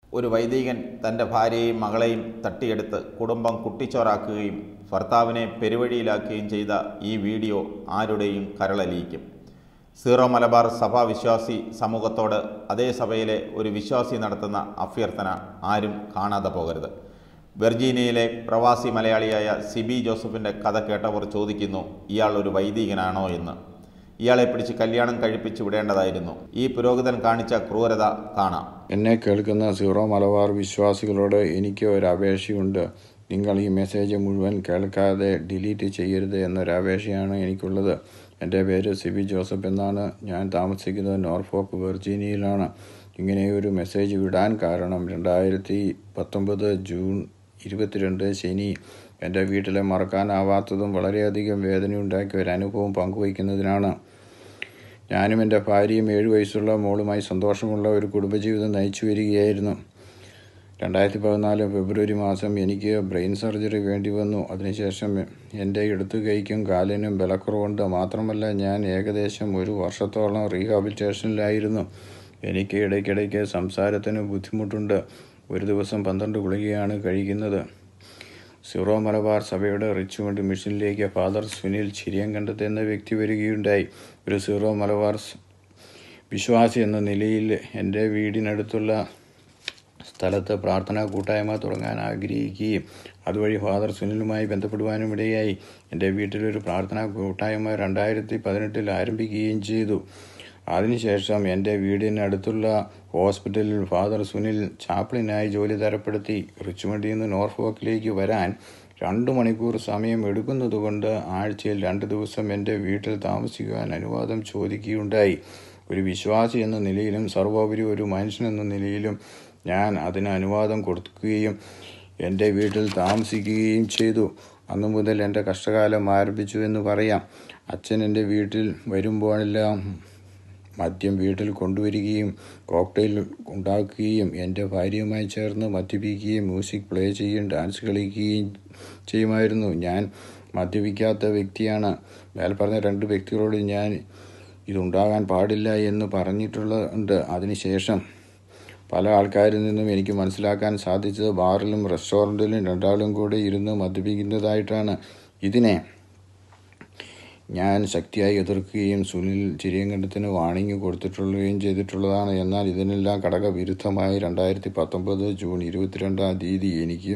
ഒരു വൈദികൻ തൻ്റെ ഭാര്യയെയും മകളെയും തട്ടിയെടുത്ത് കുടുംബം കുട്ടിച്ചോറാക്കുകയും ഭർത്താവിനെ പെരുവഴിയിലാക്കുകയും ചെയ്ത ഈ വീഡിയോ ആരുടെയും കരളലിയിക്കും സീറോ മലബാർ സഭാ വിശ്വാസി സമൂഹത്തോട് അതേ സഭയിലെ ഒരു വിശ്വാസി നടത്തുന്ന അഭ്യർത്ഥന ആരും കാണാതെ പോകരുത് വെർജീനിയയിലെ പ്രവാസി മലയാളിയായ സിബി ജോസഫിൻ്റെ കഥ കേട്ടവർ ചോദിക്കുന്നു ഇയാൾ ഒരു വൈദികനാണോ എന്ന് ഇയാളെ പിടിച്ച് കല്യാണം കഴിപ്പിച്ച് വിടേണ്ടതായിരുന്നു ഈ പുരോഹിതൻ കാണിച്ച ക്രൂരത കാണാം എന്നെ കേൾക്കുന്ന സീറോ മലബാർ വിശ്വാസികളോട് എനിക്ക് ഒരു അപേക്ഷയുണ്ട് നിങ്ങൾ ഈ മെസ്സേജ് മുഴുവൻ കേൾക്കാതെ ഡിലീറ്റ് ചെയ്യരുത് എന്നൊരു അപേക്ഷയാണ് എനിക്കുള്ളത് എൻ്റെ പേര് സിബി ജോസഫ് എന്നാണ് ഞാൻ താമസിക്കുന്നത് നോർഫോക്ക് വെർജീനിയയിലാണ് ഇങ്ങനെ ഒരു മെസ്സേജ് വിടാൻ കാരണം രണ്ടായിരത്തി പത്തൊമ്പത് ജൂൺ ഇരുപത്തിരണ്ട് ശനി എൻ്റെ വീട്ടിലെ മറക്കാനാവാത്തതും വളരെയധികം വേദനയുണ്ടാക്കിയ ഒരു അനുഭവം പങ്കുവയ്ക്കുന്നതിനാണ് ഞാനും എൻ്റെ ഭാര്യയും ഏഴ് വയസ്സുള്ള മോളുമായി സന്തോഷമുള്ള ഒരു കുടുംബജീവിതം നയിച്ചു വരികയായിരുന്നു രണ്ടായിരത്തി പതിനാല് ഫെബ്രുവരി മാസം എനിക്ക് ബ്രെയിൻ സർജറി വേണ്ടി വന്നു അതിനുശേഷം എൻ്റെ ഇടത്തു കൈക്കും കാലിനും ബലക്കുറവുണ്ട് മാത്രമല്ല ഞാൻ ഏകദേശം ഒരു വർഷത്തോളം റീഹാബിലിറ്റേഷനിലായിരുന്നു എനിക്ക് ഇടയ്ക്കിടയ്ക്ക് സംസാരത്തിന് ബുദ്ധിമുട്ടുണ്ട് ഒരു ദിവസം പന്ത്രണ്ട് ഗുളികയാണ് കഴിക്കുന്നത് സീറോ മലബാർ സഭയുടെ റിച്ച്മണ്ട് മിഷനിലേക്ക് ഫാദർ സുനിൽ ചിരിയങ്കണ്ടത്ത് എന്ന വ്യക്തി വരികയുണ്ടായി ഒരു സീറോ മലബാർ സ് വിശ്വാസി എന്ന നിലയിൽ എൻ്റെ വീടിനടുത്തുള്ള സ്ഥലത്ത് പ്രാർത്ഥനാ കൂട്ടായ്മ തുടങ്ങാൻ ആഗ്രഹിക്കുകയും അതുവഴി ഫാദർ സുനിലുമായി ബന്ധപ്പെടുവാനും ഇടയായി എൻ്റെ വീട്ടിലൊരു പ്രാർത്ഥനാ കൂട്ടായ്മ രണ്ടായിരത്തി പതിനെട്ടിൽ ആരംഭിക്കുകയും ചെയ്തു അതിനുശേഷം എൻ്റെ വീടിനടുത്തുള്ള ഹോസ്പിറ്റലിൽ ഫാദർ സുനിൽ ചാപ്പിളിനായി ജോലി തരപ്പെടുത്തി റിച്ച്മണ്ടിൽ നിന്ന് നോർഫോക്കിലേക്ക് വരാൻ രണ്ട് മണിക്കൂർ സമയം എടുക്കുന്നതുകൊണ്ട് ആഴ്ചയിൽ രണ്ട് ദിവസം എൻ്റെ വീട്ടിൽ താമസിക്കുവാൻ അനുവാദം ചോദിക്കുകയുണ്ടായി ഒരു വിശ്വാസി എന്ന നിലയിലും സർവോപരി ഒരു മനുഷ്യൻ എന്ന നിലയിലും ഞാൻ അതിന് അനുവാദം കൊടുക്കുകയും എൻ്റെ വീട്ടിൽ താമസിക്കുകയും ചെയ്തു അന്നു മുതൽ എൻ്റെ കഷ്ടകാലം ആരംഭിച്ചു എന്ന് പറയാം അച്ഛൻ എൻ്റെ വീട്ടിൽ വരുമ്പോഴെല്ലാം മദ്യം വീട്ടിൽ കൊണ്ടുവരികയും കോക്ടെയിൽ ഉണ്ടാക്കുകയും എൻ്റെ ഭാര്യയുമായി ചേർന്ന് മദ്യപിക്കുകയും മ്യൂസിക് പ്ലേ ചെയ്യുകയും ഡാൻസ് കളിക്കുകയും ചെയ്യുമായിരുന്നു ഞാൻ മദ്യപിക്കാത്ത വ്യക്തിയാണ് മേൽപ്പറഞ്ഞ രണ്ട് വ്യക്തികളോട് ഞാൻ ഇതുണ്ടാകാൻ പാടില്ല എന്ന് പറഞ്ഞിട്ടുള്ളത് അതിനുശേഷം പല ആൾക്കാരിൽ നിന്നും എനിക്ക് മനസ്സിലാക്കാൻ സാധിച്ചത് ബാറിലും റെസ്റ്റോറൻറ്റിലും രണ്ടാളും കൂടെ ഇരുന്ന് മദ്യപിക്കുന്നതായിട്ടാണ് ഇതിനെ ഞാൻ ശക്തിയായി എതിർക്കുകയും സുനിൽ ചിരിയങ്കണ്ടത്തിന് വാണിംഗ് കൊടുത്തിട്ടുള്ളതുകയും ചെയ്തിട്ടുള്ളതാണ് എന്നാൽ ഇതിനെല്ലാം ഘടകവിരുദ്ധമായി രണ്ടായിരത്തി പത്തൊമ്പത് ജൂൺ ഇരുപത്തിരണ്ടാം തീയതി എനിക്ക്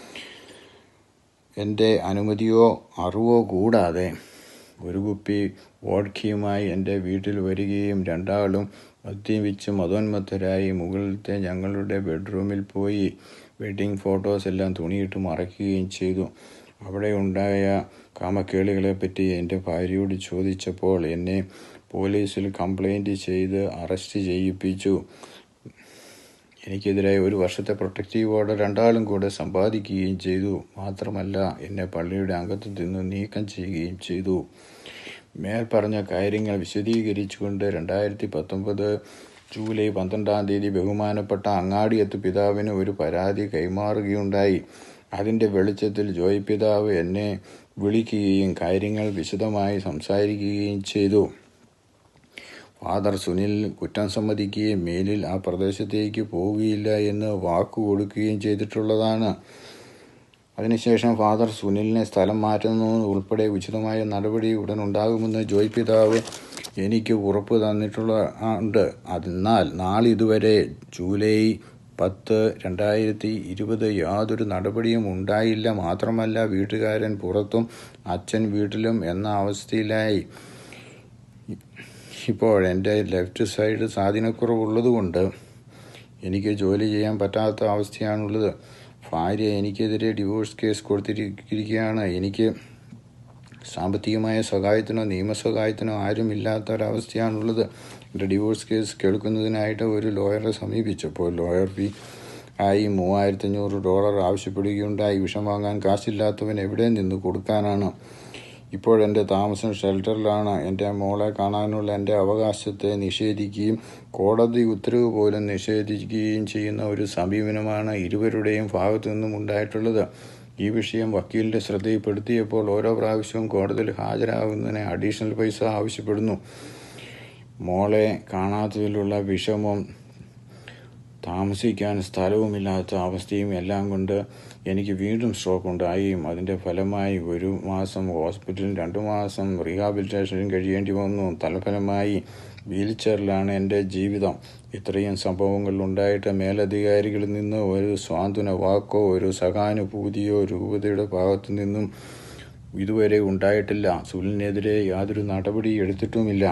എൻ്റെ അനുമതിയോ അറിവോ കൂടാതെ ഒരു കുപ്പി വോഡ്കയുമായി എൻ്റെ വീട്ടിൽ വരികയും രണ്ടാളും മദ്യപിച്ച് മതോന്മത്തരായി മുകളിലത്തെ ഞങ്ങളുടെ ബെഡ്റൂമിൽ പോയി വെഡ്ഡിങ് ഫോട്ടോസ് എല്ലാം തുണിയിട്ട് മറയ്ക്കുകയും ചെയ്തു അവിടെ ഉണ്ടായ കാമക്കേളികളെ പറ്റി എൻ്റെ ഭാര്യയോട് ചോദിച്ചപ്പോൾ എന്നെ പോലീസിൽ കംപ്ലൈൻറ്റ് ചെയ്ത് അറസ്റ്റ് ചെയ്യിപ്പിച്ചു എനിക്കെതിരായി ഒരു വർഷത്തെ പ്രൊട്ടക്റ്റീവ് ഓർഡർ രണ്ടാളും കൂടെ സമ്പാദിക്കുകയും ചെയ്തു മാത്രമല്ല എന്നെ പള്ളിയുടെ അംഗത്വത്തിൽ നിന്ന് നീക്കം ചെയ്യുകയും ചെയ്തു മേൽ പറഞ്ഞ കാര്യങ്ങൾ വിശദീകരിച്ചുകൊണ്ട് രണ്ടായിരത്തി പത്തൊമ്പത് ജൂലൈ പന്ത്രണ്ടാം തീയതി ബഹുമാനപ്പെട്ട അങ്ങാടിയത്ത് പിതാവിന് ഒരു പരാതി കൈമാറുകയുണ്ടായി അതിൻ്റെ വെളിച്ചത്തിൽ ജോയ് പിതാവ് എന്നെ വിളിക്കുകയും കാര്യങ്ങൾ വിശദമായി സംസാരിക്കുകയും ചെയ്തു ഫാദർ സുനിൽ കുറ്റം സമ്മതിക്കുകയും മേലിൽ ആ പ്രദേശത്തേക്ക് പോവുകയില്ല എന്ന് വാക്കു കൊടുക്കുകയും ചെയ്തിട്ടുള്ളതാണ് അതിനുശേഷം ഫാദർ സുനിലിനെ സ്ഥലം മാറ്റുന്നത് ഉൾപ്പെടെ ഉചിതമായ നടപടി ഉടൻ ഉണ്ടാകുമെന്ന് ജോയ് പിതാവ് എനിക്ക് ഉറപ്പ് തന്നിട്ടുള്ള ഉണ്ട് എന്നാൽ നാളിതുവരെ ജൂലൈ പത്ത് രണ്ടായിരത്തി ഇരുപത് യാതൊരു നടപടിയും ഉണ്ടായില്ല മാത്രമല്ല വീട്ടുകാരൻ പുറത്തും അച്ഛൻ വീട്ടിലും എന്ന അവസ്ഥയിലായി ഇപ്പോൾ എൻ്റെ ലെഫ്റ്റ് സൈഡ് സ്വാധീനക്കുറവുള്ളതുകൊണ്ട് എനിക്ക് ജോലി ചെയ്യാൻ പറ്റാത്ത അവസ്ഥയാണുള്ളത് ഭാര്യ എനിക്കെതിരെ ഡിവോഴ്സ് കേസ് കൊടുത്തിരിക്കുകയാണ് എനിക്ക് സാമ്പത്തികമായ സഹായത്തിനോ നിയമസഹായത്തിനോ ആരും ഇല്ലാത്ത ഒരവസ്ഥയാണുള്ളത് എൻ്റെ ഡിവോഴ്സ് കേസ് കേൾക്കുന്നതിനായിട്ട് ഒരു ലോയറെ സമീപിച്ചപ്പോൾ ലോയർ ഫീ ആയി മൂവായിരത്തി അഞ്ഞൂറ് ഡോളർ ആവശ്യപ്പെടുകയുണ്ടായി വിഷം വാങ്ങാൻ കാശില്ലാത്തവൻ എവിടെ നിന്ന് കൊടുക്കാനാണ് ഇപ്പോൾ എൻ്റെ താമസം ഷെൽട്ടറിലാണ് എൻ്റെ മോളെ കാണാനുള്ള എൻ്റെ അവകാശത്തെ നിഷേധിക്കുകയും കോടതി ഉത്തരവ് പോലും നിഷേധിക്കുകയും ചെയ്യുന്ന ഒരു സമീപനമാണ് ഇരുവരുടെയും ഭാഗത്തു നിന്നും ഉണ്ടായിട്ടുള്ളത് ഈ വിഷയം വക്കീലിൻ്റെ ശ്രദ്ധയിൽപ്പെടുത്തിയപ്പോൾ ഓരോ പ്രാവശ്യവും കോടതിയിൽ ഹാജരാകുന്നതിന് അഡീഷണൽ പൈസ ആവശ്യപ്പെടുന്നു മോളെ കാണാത്തതിലുള്ള വിഷമം താമസിക്കാൻ സ്ഥലവുമില്ലാത്ത അവസ്ഥയും എല്ലാം കൊണ്ട് എനിക്ക് വീണ്ടും സ്ട്രോക്ക് ഉണ്ടായി അതിൻ്റെ ഫലമായി ഒരു മാസം ഹോസ്പിറ്റലിൽ രണ്ട് മാസം റീഹാബിലിറ്റേഷനും കഴിയേണ്ടി വന്നു തലഫലമായി വീൽ ചെയറിലാണ് എൻ്റെ ജീവിതം ഇത്രയും സംഭവങ്ങൾ ഉണ്ടായിട്ട് മേലധികാരികളിൽ നിന്ന് ഒരു സ്വാന്തന വാക്കോ ഒരു സഹാനുഭൂതിയോ രൂപതയുടെ ഭാഗത്തു നിന്നും ഇതുവരെ ഉണ്ടായിട്ടില്ല സുലിനെതിരെ യാതൊരു നടപടി എടുത്തിട്ടുമില്ല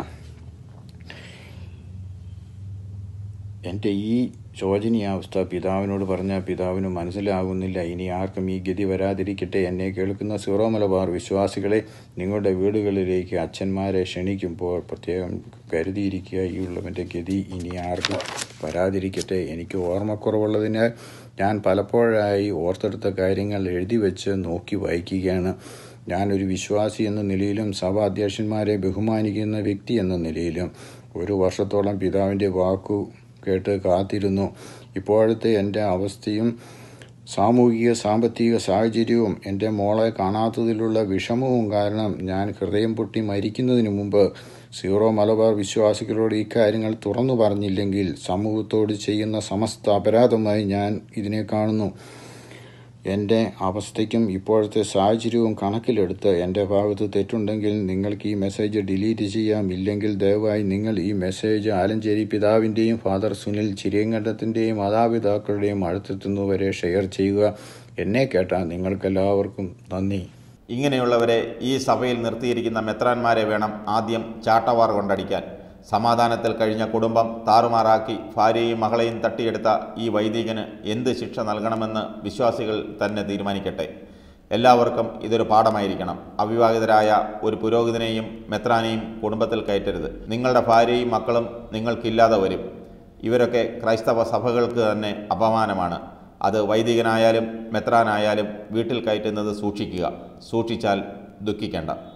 എൻ്റെ ഈ ശോചനീയാവസ്ഥ പിതാവിനോട് പറഞ്ഞ പിതാവിന് മനസ്സിലാകുന്നില്ല ഇനി ആർക്കും ഈ ഗതി വരാതിരിക്കട്ടെ എന്നെ കേൾക്കുന്ന സീറോ മലബാർ വിശ്വാസികളെ നിങ്ങളുടെ വീടുകളിലേക്ക് അച്ഛന്മാരെ ക്ഷണിക്കുമ്പോൾ പ്രത്യേകം കരുതിയിരിക്കുക ഈ ഉള്ളവൻ്റെ ഗതി ഇനി ആർക്കും വരാതിരിക്കട്ടെ എനിക്ക് ഓർമ്മക്കുറവുള്ളതിനാൽ ഞാൻ പലപ്പോഴായി ഓർത്തെടുത്ത കാര്യങ്ങൾ എഴുതി വെച്ച് നോക്കി വായിക്കുകയാണ് ഞാനൊരു വിശ്വാസി എന്ന നിലയിലും സഭ അധ്യക്ഷന്മാരെ ബഹുമാനിക്കുന്ന വ്യക്തി എന്ന നിലയിലും ഒരു വർഷത്തോളം പിതാവിൻ്റെ വാക്കു കേട്ട് കാത്തിരുന്നു ഇപ്പോഴത്തെ എൻ്റെ അവസ്ഥയും സാമൂഹിക സാമ്പത്തിക സാഹചര്യവും എൻ്റെ മോളെ കാണാത്തതിലുള്ള വിഷമവും കാരണം ഞാൻ ഹൃദയം പൊട്ടി മരിക്കുന്നതിന് മുമ്പ് സീറോ മലബാർ വിശ്വാസികളോട് ഇക്കാര്യങ്ങൾ തുറന്നു പറഞ്ഞില്ലെങ്കിൽ സമൂഹത്തോട് ചെയ്യുന്ന സമസ്ത അപരാധമായി ഞാൻ ഇതിനെ കാണുന്നു എൻ്റെ അവസ്ഥയ്ക്കും ഇപ്പോഴത്തെ സാഹചര്യവും കണക്കിലെടുത്ത് എൻ്റെ ഭാഗത്ത് തെറ്റുണ്ടെങ്കിൽ നിങ്ങൾക്ക് ഈ മെസ്സേജ് ഡിലീറ്റ് ചെയ്യാം ഇല്ലെങ്കിൽ ദയവായി നിങ്ങൾ ഈ മെസ്സേജ് ആലഞ്ചേരി പിതാവിൻ്റെയും ഫാദർ സുനിൽ ചിരിയങ്കണ്ടത്തിൻ്റെയും മാതാപിതാക്കളുടെയും അടുത്തെത്തുന്നവരെ ഷെയർ ചെയ്യുക എന്നെ കേട്ട നിങ്ങൾക്കെല്ലാവർക്കും നന്ദി ഇങ്ങനെയുള്ളവരെ ഈ സഭയിൽ നിർത്തിയിരിക്കുന്ന മെത്രാന്മാരെ വേണം ആദ്യം ചാട്ടവാർ കൊണ്ടടിക്കാൻ സമാധാനത്തിൽ കഴിഞ്ഞ കുടുംബം താറുമാറാക്കി ഭാര്യയും മകളെയും തട്ടിയെടുത്ത ഈ വൈദികന് എന്ത് ശിക്ഷ നൽകണമെന്ന് വിശ്വാസികൾ തന്നെ തീരുമാനിക്കട്ടെ എല്ലാവർക്കും ഇതൊരു പാഠമായിരിക്കണം അവിവാഹിതരായ ഒരു പുരോഹിതനെയും മെത്രാനെയും കുടുംബത്തിൽ കയറ്റരുത് നിങ്ങളുടെ ഭാര്യയും മക്കളും നിങ്ങൾക്കില്ലാതെ വരും ഇവരൊക്കെ ക്രൈസ്തവ സഭകൾക്ക് തന്നെ അപമാനമാണ് അത് വൈദികനായാലും മെത്രാനായാലും വീട്ടിൽ കയറ്റുന്നത് സൂക്ഷിക്കുക സൂക്ഷിച്ചാൽ ദുഃഖിക്കേണ്ട